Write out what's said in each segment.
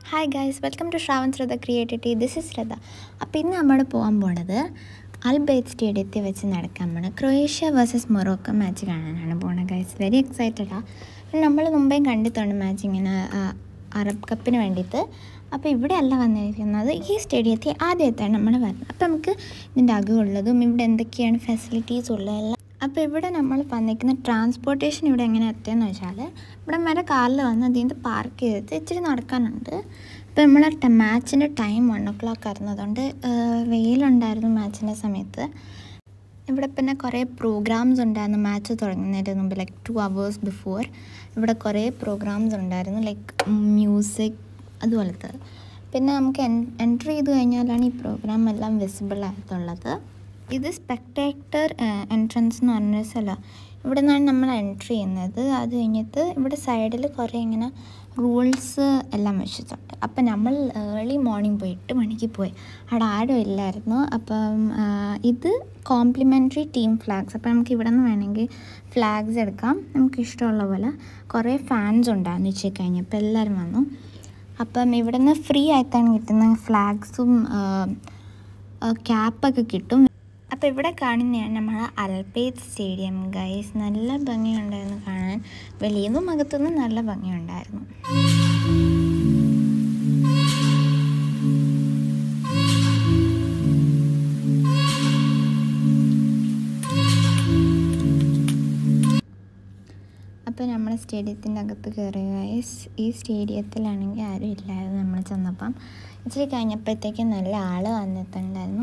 Hi guys welcome to Shravan Shraddha creativity this is ശ്രദ്ധ അപ്പോൾ ഇന്ന് നമ്മൾ പോകാൻ പോണത് അൽബൈത്ത് സ്റ്റേഡിയത്തിൽ വെച്ച് നടക്കാൻ പോണ ക്രൊയേഷ്യ വേഴ്സസ് മൊറോക്കോ മാച്ച് കാണാനാണ് പോണത് ഗൈസ് വെരി എക്സൈറ്റഡാണ് നമ്മൾ മുമ്പേ കണ്ടിട്ടുണ്ട് മാച്ച് ഇങ്ങനെ ആ, അറബ് കപ്പിന് വേണ്ടിയിട്ട് അപ്പോൾ ഇവിടെ അല്ല വന്നിരിക്കുന്നത് ഈ സ്റ്റേഡിയത്തിൽ ആദ്യമായിട്ടാണ് നമ്മൾ വരുന്നത് അപ്പോൾ നമുക്ക് ഇതിൻ്റെ അകമുള്ളതും ഇവിടെ എന്തൊക്കെയാണ് ഫെസിലിറ്റീസ് ഉള്ളതെല്ലാം അപ്പോൾ ഇവിടെ നമ്മൾ വന്നിരിക്കുന്ന ട്രാൻസ്പോർട്ടേഷൻ ഇവിടെ എങ്ങനെ എത്തിയെന്ന് വെച്ചാൽ ഇവിടെ വരെ കാറിൽ വന്ന് അതിൻ്റെ പാർക്ക് ചെയ്തിട്ട് ഇച്ചിരി നടക്കാനുണ്ട് അപ്പോൾ നമ്മൾ മാച്ചിൻ്റെ ടൈം വൺ ഒ ക്ലോക്ക് ആയിരുന്നു അതുകൊണ്ട് ആ, വെയിലുണ്ടായിരുന്നു മാച്ചിൻ്റെ സമയത്ത് ഇവിടെ പിന്നെ കുറേ പ്രോഗ്രാംസ് ഉണ്ടായിരുന്നു മാച്ച് തുടങ്ങുന്നതിന് മുമ്പ് ലൈക്ക് ടു അവേഴ്സ് ബിഫോർ ഇവിടെ കുറേ പ്രോഗ്രാംസ് ഉണ്ടായിരുന്നു ലൈക്ക് മ്യൂസിക് അതുപോലത്തെ പിന്നെ നമുക്ക് എൻട്രി ചെയ്ത് കഴിഞ്ഞാലാണ് ഈ പ്രോഗ്രാം എല്ലാം വിസിബിൾ ആയിട്ടുള്ളത് ഇത് സ്പെക്ടേറ്റർ എൻട്രൻസ് എന്ന് പറഞ്ഞ സ്ഥലം ഇവിടെ നിന്നാണ് നമ്മൾ എൻട്രി ചെയ്യുന്നത് അത് കഴിഞ്ഞിട്ട് ഇവിടെ സൈഡിൽ കുറേ ഇങ്ങനെ റൂൾസ് എല്ലാം വെച്ചിട്ടുണ്ട് അപ്പം നമ്മൾ ഏർലി മോർണിംഗ് പോയി എട്ട് മണിക്ക് പോയി അവിടെ ആരും ഇല്ലായിരുന്നു അപ്പം ആ, ഇത് കോംപ്ലിമെൻ്ററി ടീം ഫ്ലാഗ്സ് അപ്പം നമുക്ക് ഇവിടെ നിന്ന് വേണമെങ്കിൽ ഫ്ലാഗ്സ് എടുക്കാം നമുക്ക് ഇഷ്ടമുള്ള പോലെ കുറേ ഫാൻസ് ഉണ്ടായിരുന്നു ഉച്ചയ്ക്ക് കഴിഞ്ഞപ്പോൾ എല്ലാവരും വന്നു അപ്പം ഇവിടെ നിന്ന് ഫ്രീ ആയിട്ടാണ് കിട്ടുന്ന ഫ്ലാഗ്സും ക്യാപ്പൊക്കെ കിട്ടും അപ്പോൾ ഇവിടെ കാണുന്നതാണ് നമ്മൾ അൽപേത് സ്റ്റേഡിയം ഗൈസ് നല്ല ഭംഗിയുണ്ടായിരുന്നു കാണാൻ വെളിയുന്നും അകത്തുനിന്നും നല്ല ഭംഗിയുണ്ടായിരുന്നു അപ്പോൾ നമ്മൾ സ്റ്റേഡിയത്തിൻ്റെ അകത്ത് കയറി ഗൈസ് ഈ സ്റ്റേഡിയത്തിലാണെങ്കിൽ ആരും ഇല്ലായിരുന്നു നമ്മൾ ചെന്നപ്പം ഇച്ചിരി കഴിഞ്ഞപ്പോഴത്തേക്ക് നല്ല ആൾ വന്നിട്ടുണ്ടായിരുന്നു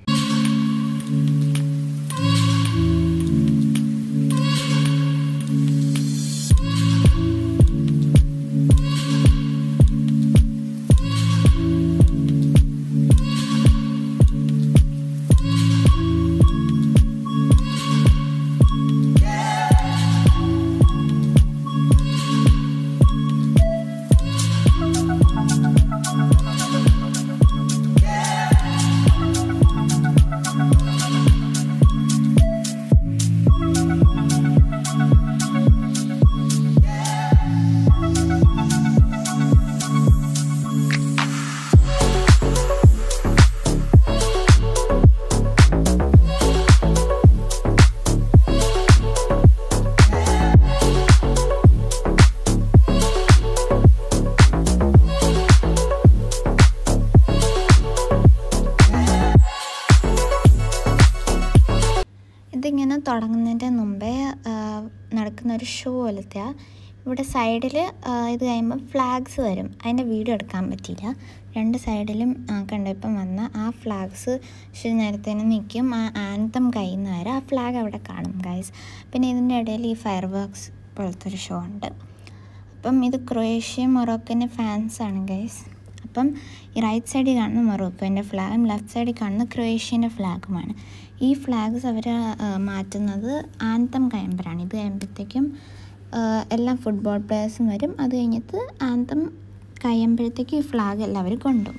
ഇതിങ്ങനെ തുടങ്ങുന്നതിൻ്റെ മുമ്പേ ആ, നടക്കുന്ന ഒരു ഷോ പോലത്തെ ഇവിടെ സൈഡിൽ ഇത് കഴിയുമ്പോൾ ഫ്ലാഗ്സ് വരും അതിൻ്റെ വീഡിയോ എടുക്കാൻ പറ്റിയില്ല രണ്ട് സൈഡിലും ആ, കണ്ടോ ഇപ്പം വന്ന ആ ഫ്ലാഗ്സ് ഇച്ചിരി നേരത്തേന് നിൽക്കും ആ ആൻതം കഴിയുന്ന വരെ ആ ഫ്ലാഗ് അവിടെ കാണും ഗൈസ് പിന്നെ ഇതിൻ്റെ ഇടയിൽ ഈ ഫയർ വർക്ക്സ് പോലത്തെ ഒരു ഷോ ഉണ്ട് അപ്പം ഇത് ക്രൊയേഷ്യ മൊറോക്കൻ്റെ ഫാൻസാണ് ഗൈസ് അപ്പം ഈ റൈറ്റ് സൈഡിൽ കാണുന്ന മൊറോക്കോൻ്റെ ഫ്ലാഗും ലെഫ്റ്റ് സൈഡിൽ കാണുന്ന ക്രൊയേഷ്യൻ്റെ ഫ്ലാഗുമാണ് ഈ ഫ്ലാഗ്സ് അവർ മാറ്റുന്നത് ആന്തം കഴിയുമ്പോഴാണ് ഇത് കഴിയുമ്പോഴത്തേക്കും ആ, എല്ലാ ഫുട്ബോൾ പ്ലെയേഴ്സും വരും അത് കഴിഞ്ഞിട്ട് ആന്തം കഴിയുമ്പോഴത്തേക്കും ഈ ഫ്ലാഗ് എല്ലാവരും കൊണ്ടുപോകും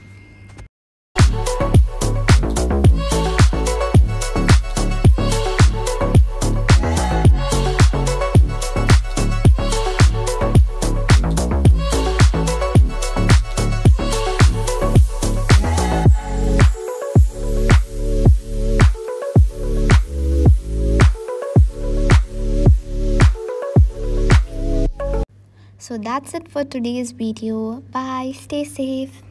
So that's it for today's video. Bye. Stay safe.